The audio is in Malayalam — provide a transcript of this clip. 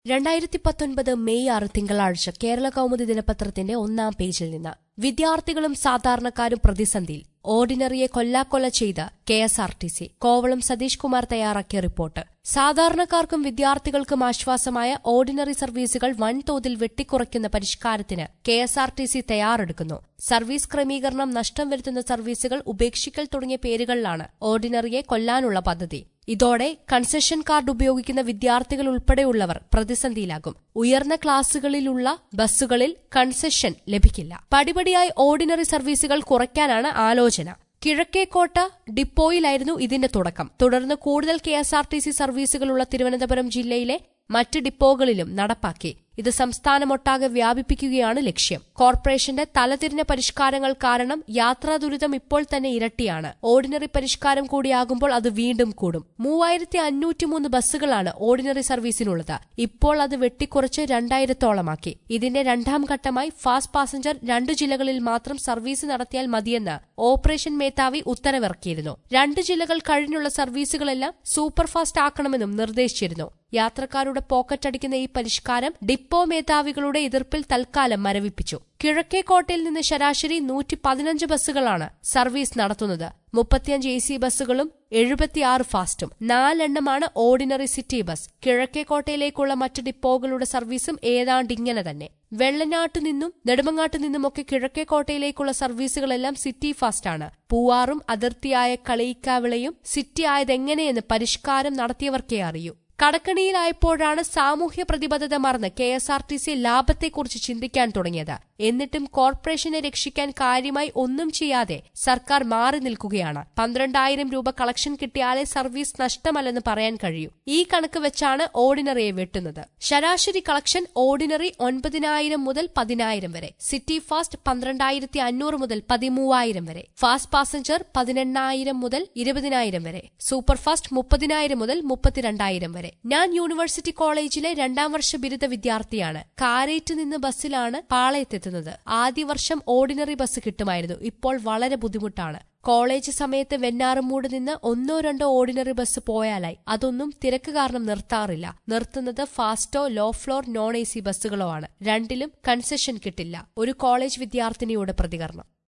രണ്ടായിരത്തി പത്തൊൻപത് മെയ് ആറ് തിങ്കളാഴ്ച കേരള കൗമുദി ദിനപത്രത്തിന്റെ ഒന്നാം പേജിൽ നിന്ന് വിദ്യാർത്ഥികളും സാധാരണക്കാരും പ്രതിസന്ധിയിൽ ഓർഡിനറിയെ കൊല്ലാക്കൊല ചെയ്ത K S R T C Kovalam Satheesh Kumar തയ്യാറാക്കിയ റിപ്പോർട്ട് സാധാരണക്കാർക്കും വിദ്യാർത്ഥികൾക്കും ആശ്വാസമായ ഓർഡിനറി സർവീസുകൾ വൻതോതിൽ വെട്ടിക്കുറയ്ക്കുന്ന പരിഷ്കാരത്തിന് K S R T C തയ്യാറെടുക്കുന്നു സർവീസ് ക്രമീകരണം നഷ്ടം വരുത്തുന്ന സർവീസുകൾ ഉപേക്ഷിക്കൽ തുടങ്ങിയ പേരുകളിലാണ് ഓർഡിനറിയെ കൊല്ലാനുള്ള പദ്ധതി ഇതോടെ കൺസെഷൻ കാർഡ് ഉപയോഗിക്കുന്ന വിദ്യാർത്ഥികൾ ഉൾപ്പെടെയുള്ളവർ പ്രതിസന്ധിയിലാകും ഉയർന്ന ക്ലാസുകളിലുള്ള ബസ്സുകളിൽ കൺസെഷൻ ലഭിക്കില്ല പടിപടിയായി ഓർഡിനറി സർവീസുകൾ കുറയ്ക്കാനാണ് ആലോചന കിഴക്കേക്കോട്ട ഡിപ്പോയിലായിരുന്നു ഇതിന്റെ തുടക്കം തുടർന്ന് കൂടുതൽ K S R T C സർവീസുകളുള്ള തിരുവനന്തപുരം ജില്ലയിലെ മറ്റ് ഡിപ്പോകളിലും നടപ്പാക്കി ഇത് സംസ്ഥാനമൊട്ടാകെ വ്യാപിപ്പിക്കുകയാണ് ലക്ഷ്യം കോർപ്പറേഷന്റെ തലതിരിഞ്ഞ പരിഷ്കാരങ്ങൾ കാരണം യാത്രാ ദുരിതം ഇപ്പോൾ തന്നെ ഇരട്ടിയാണ് ഓർഡിനറി പരിഷ്കാരം കൂടിയാകുമ്പോൾ അത് വീണ്ടും കൂടും മൂവായിരത്തി അഞ്ഞൂറ്റിമൂന്ന് ബസ്സുകളാണ് ഓർഡിനറി സർവീസിനുള്ളത് ഇപ്പോൾ അത് വെട്ടിക്കുറച്ച് രണ്ടായിരത്തോളമാക്കി ഇതിന്റെ രണ്ടാം ഘട്ടമായി ഫാസ്റ്റ് പാസഞ്ചർ രണ്ടു ജില്ലകളിൽ മാത്രം സർവീസ് നടത്തിയാൽ മതിയെന്ന് ഓപ്പറേഷൻ മേധാവി ഉത്തരവിറക്കിയിരുന്നു രണ്ട് ജില്ലകൾ കഴിഞ്ഞുള്ള സർവീസുകളെല്ലാം സൂപ്പർഫാസ്റ്റ് ആക്കണമെന്നും നിർദ്ദേശിച്ചിരുന്നു യാത്രക്കാരുടെ പോക്കറ്റടിക്കുന്ന ഈ പരിഷ്കാരം ഡിപ്പോ മേധാവികളുടെ എതിർപ്പിൽ തൽക്കാലം മരവിപ്പിച്ചു കിഴക്കേക്കോട്ടയിൽ നിന്ന് ശരാശരി നൂറ്റി പതിനഞ്ച് ബസ്സുകളാണ് സർവീസ് നടത്തുന്നത് മുപ്പത്തിയഞ്ച് എ സി ബസ്സുകളും എഴുപത്തിയാറ് ഫാസ്റ്റും നാലെണ്ണമാണ് ഓർഡിനറി സിറ്റി ബസ് കിഴക്കേക്കോട്ടയിലേക്കുള്ള മറ്റ് ഡിപ്പോകളുടെ സർവീസും ഏതാണ്ട് ഇങ്ങനെ തന്നെ വെള്ളനാട്ടു നിന്നും നെടുമങ്ങാട്ടു നിന്നുമൊക്കെ കിഴക്കേക്കോട്ടയിലേക്കുള്ള സർവീസുകളെല്ലാം സിറ്റി ഫാസ്റ്റാണ് പൂവാറും അതിർത്തിയായ കളയിക്കാവിളയും സിറ്റി ആയതെങ്ങനെയെന്ന് പരിഷ്കാരം നടത്തിയവർക്കേ അറിയൂ കടക്കണിയിലായപ്പോഴാണ് സാമൂഹ്യ പ്രതിബദ്ധത മറന്ന് K S R T C ലാഭത്തെക്കുറിച്ച് ചിന്തിക്കാൻ തുടങ്ങിയത് എന്നിട്ടും കോർപ്പറേഷനെ രക്ഷിക്കാൻ കാര്യമായി ഒന്നും ചെയ്യാതെ സർക്കാർ മാറി നിൽക്കുകയാണ് പന്ത്രണ്ടായിരം രൂപ കളക്ഷൻ കിട്ടിയാലേ സർവീസ് നഷ്ടമല്ലെന്ന് പറയാൻ കഴിയൂ ഈ കണക്ക് വെച്ചാണ് ഓർഡിനറിയെ വെട്ടുന്നത് ശരാശരി കളക്ഷൻ ഓർഡിനറി ഒൻപതിനായിരം മുതൽ പതിനായിരം വരെ സിറ്റി ഫാസ്റ്റ് പന്ത്രണ്ടായിരത്തി അഞ്ഞൂറ് മുതൽ പതിമൂവായിരം വരെ ഫാസ്റ്റ് പാസഞ്ചർ പതിനെണ്ണായിരം മുതൽ ഇരുപതിനായിരം വരെ സൂപ്പർഫാസ്റ്റ് മുപ്പതിനായിരം മുതൽ മുപ്പത്തിരണ്ടായിരം വരെ ഞാൻ യൂണിവേഴ്സിറ്റി കോളേജിലെ രണ്ടാം വർഷ ബിരുദ വിദ്യാർത്ഥിയാണ് കാരേറ്റ് നിന്ന് ബസ്സിലാണ് പാളയത്തെത്തുന്നത് ആദ്യ വർഷം ഓർഡിനറി ബസ് കിട്ടുമായിരുന്നു ഇപ്പോൾ വളരെ ബുദ്ധിമുട്ടാണ് കോളേജ് സമയത്ത് വെന്നാറമൂട് നിന്ന് ഒന്നോ രണ്ടോ ഓർഡിനറി ബസ് പോയാലായി അതൊന്നും തിരക്ക് കാരണം നിർത്താറില്ല നിർത്തുന്നത് ഫാസ്റ്റോ low floor non A C ബസ്സുകളോ ആണ് രണ്ടിലും കൺസെഷൻ കിട്ടില്ല ഒരു കോളേജ് വിദ്യാർത്ഥിനിയുടെ പ്രതികരണം